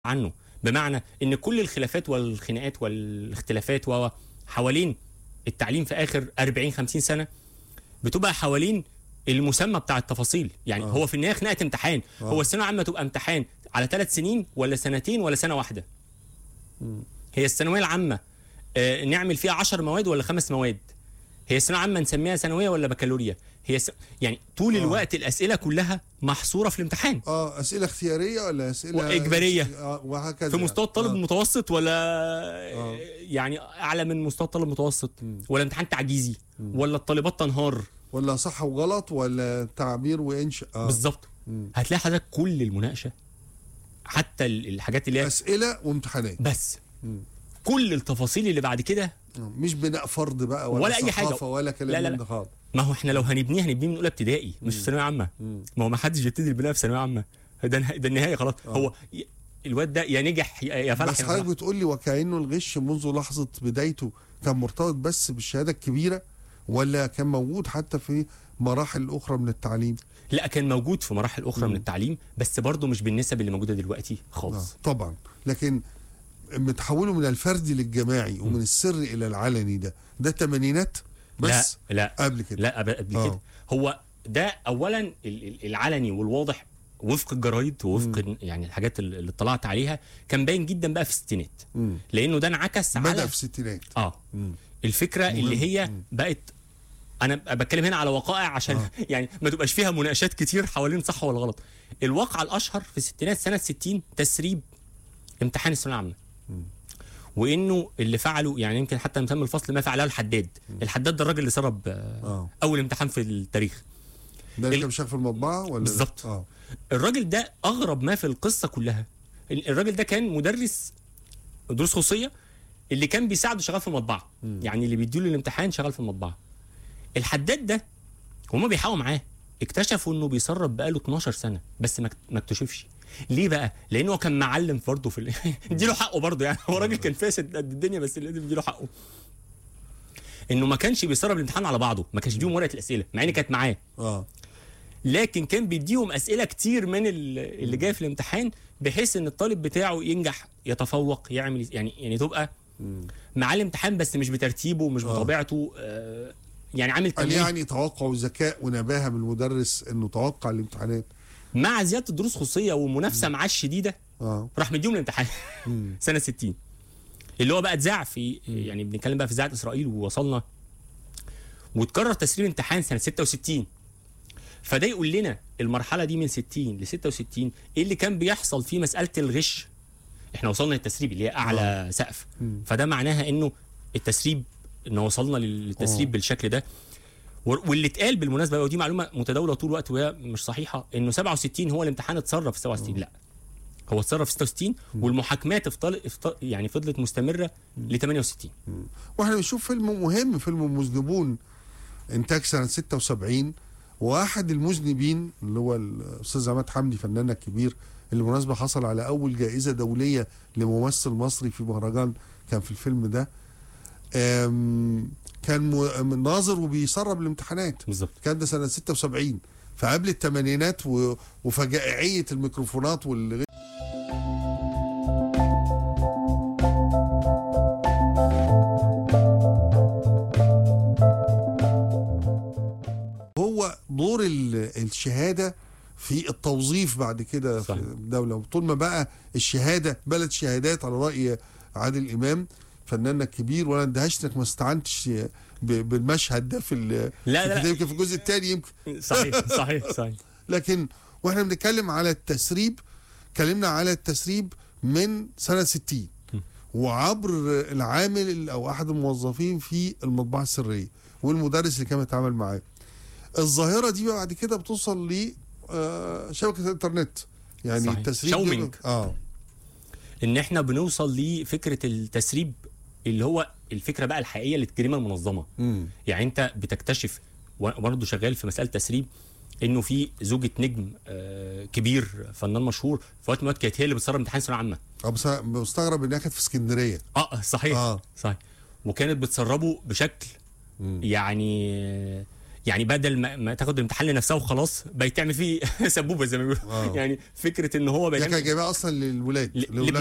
عنه بمعنى ان كل الخلافات والخناقات والاختلافات و حوالين التعليم في اخر 40 50 سنه بتبقى حوالين المسمى بتاع التفاصيل يعني آه. هو في النهايه خناقه امتحان آه. هو الثانويه العامه تبقى امتحان على ثلاث سنين ولا سنتين ولا سنه واحده هي الثانويه العامه آه نعمل فيها 10 مواد ولا خمس مواد هي الثانويه العامه نسميها ثانويه ولا بكالوريا هي س... يعني طول آه. الوقت الاسئله كلها محصوره في الامتحان اه اسئله اختياريه ولا اسئله وإجبارية. آه وهكذا في مستوى الطالب آه. المتوسط ولا آه. يعني اعلى من مستوى الطالب المتوسط ولا امتحان تعجيزي ولا الطالبات تنهار ولا صح وغلط ولا تعبير وانشاء آه. بالظبط مم. هتلاقي حضرتك كل المناقشه حتى ال- الحاجات اللي هي اسئله وامتحانات بس مم. كل التفاصيل اللي بعد كده آه. مش بناء فرض بقى ولا, ولا أي حاجة. ثقافة ولا كلام لا، لا، من لا. ده خالص ما هو احنا لو هنبنيه هنبنيه من اولى ابتدائي مش في ثانويه عامه مم. ما هو ما حدش بيبتدي البناء في ثانويه عامه ده نه- ده النهايه خلاص آه. هو ي- الواد ده يا نجح يا يا فلح بس يا حضرتك فلح. بتقول لي وكأنه الغش منذ لحظة بدايته كان مرتبط بس بالشهادة الكبيرة ولا كان موجود حتى في مراحل أخرى من التعليم لا كان موجود في مراحل اخرى مم. من التعليم بس برضه مش بالنسب اللي موجوده دلوقتي آه. خالص طبعا لكن بتحوله من الفردي للجماعي ومن السر إلى العلني ده ده الثمانينات بس لا لا قبل كده لا قبل قبل آه. كده هو ده اولا ال- ال- العلني والواضح وفق الجرايد ووفق يعني الحاجات اللي اللي اطلعت عليها كان باين جدا بقى في الستينات مم. لانه ده انعكس بدأ على في الستينات اه مم. الفكره مهم. اللي هي مم. بقت انا بتكلم هنا على وقائع عشان آه. يعني ما تبقاش فيها مناقشات كتير حوالين صح ولا غلط الواقعه الاشهر في الستينات سنه 60 تسريب امتحان الثانويه العامه مم. وانه اللي فعله يعني يمكن حتى مسمى الفصل ما فعله الحداد الحداد ده الراجل اللي سرب آه، اه اول امتحان في التاريخ ده اللي ال- كان شغال في المطبعة ولا بالظبط. اه الراجل ده اغرب ما في القصه كلها ال- الراجل ده كان مدرس دروس خصوصيه اللي كان بيساعده شغال في مطبعه مم. يعني اللي بيديله الامتحان شغال في المطبعه الحداد ده هما بيحاولوا معاه اكتشفوا انه بيسرب بقاله 12 سنه بس ما اكت- ما اكتشفش ليه بقى لانه كان معلم برضه في ال- اديله حقه برضه يعني هو راجل كان فاسد قد الدنيا بس لازم اديله حقه انه ما كانش بيسرب الامتحان على بعضه ما كانش بيديهم ورقه الاسئله مع ان كانت معاه اه لكن كان بيديهم اسئله كتير من ال- اللي جايه في الامتحان بحيث ان الطالب بتاعه ينجح يتفوق يعمل يعني يعني تبقى مم. معاه الامتحان بس مش بترتيبه مش آه. بطبيعته آه يعني عامل قال تمويه يعني توقع وذكاء ونباهة من المدرس انه توقع الامتحانات مع زياده الدروس خصوصيه والمنافسه معاه الشديده اه راح مديهم الامتحان مم. سنه 60 اللي هو بقى اتذاع في يعني بنتكلم بقى في اذاعه اسرائيل ووصلنا وتكرر تسريب امتحان سنه 66 فده يقول لنا المرحله دي من 60 ل 66 ايه اللي كان بيحصل في مساله الغش احنا وصلنا للتسريب اللي هي اعلى سقف مم. فده معناها انه التسريب ان وصلنا للتسريب آه. بالشكل ده و- واللي اتقال بالمناسبه ودي معلومه متداوله طول الوقت وهي مش صحيحه انه 67 هو الامتحان اتصرف في 67 لا هو اتصرف في 66 والمحاكمات افضل افضل يعني فضلت مستمره ل 68 واحنا بنشوف فيلم مهم فيلم المذنبون انتاج سنه 76 واحد المذنبين اللي هو الاستاذ عماد حمدي فناننا الكبير اللي بالمناسبه حصل على اول جائزه دوليه لممثل مصري في مهرجان كان في الفيلم ده آم، كان م- ناظر وبيسرب الامتحانات بالظبط كان ده سنه 76 فقبل الثمانينات و- وفجائعيه الميكروفونات وال هو دور ال- الشهاده في التوظيف بعد كده في صحيح. الدوله طول ما بقى الشهاده بلد شهادات على راي عادل امام فناننا الكبير وانا اندهشت انك ما استعنتش ب- بالمشهد ده في ال- لا في لا, الكتاب، لا. يمكن في الجزء الثاني يمكن صحيح صحيح صحيح لكن واحنا بنتكلم على التسريب اتكلمنا على التسريب من سنه 60 وعبر العامل او احد الموظفين في المطبعه السريه والمدرس اللي كان بيتعامل معاه الظاهره دي بقى بعد كده بتوصل ل آه، شبكه الانترنت يعني صحيح. التسريب ده- شاومينج. اه ان احنا بنوصل لفكره التسريب اللي هو الفكره بقى الحقيقيه للجريمه المنظمه مم. يعني انت بتكتشف وبرضه شغال في مساله تسريب انه في زوجة نجم آه، كبير فنان مشهور في وقت من الأوقات كانت هي اللي بتسرب امتحان ثانويه عامه اه بس أنا مستغرب انها كانت في اسكندريه اه صحيح اه صحيح وكانت بتسربه بشكل مم. يعني يعني بدل ما, ما تاخد الامتحان لنفسها وخلاص بقت تعمل فيه سبوبه زي ما بيقولوا آه. يعني فكره ان هو هي بقى كانت جايبها اصلا للولاد ل- لولاد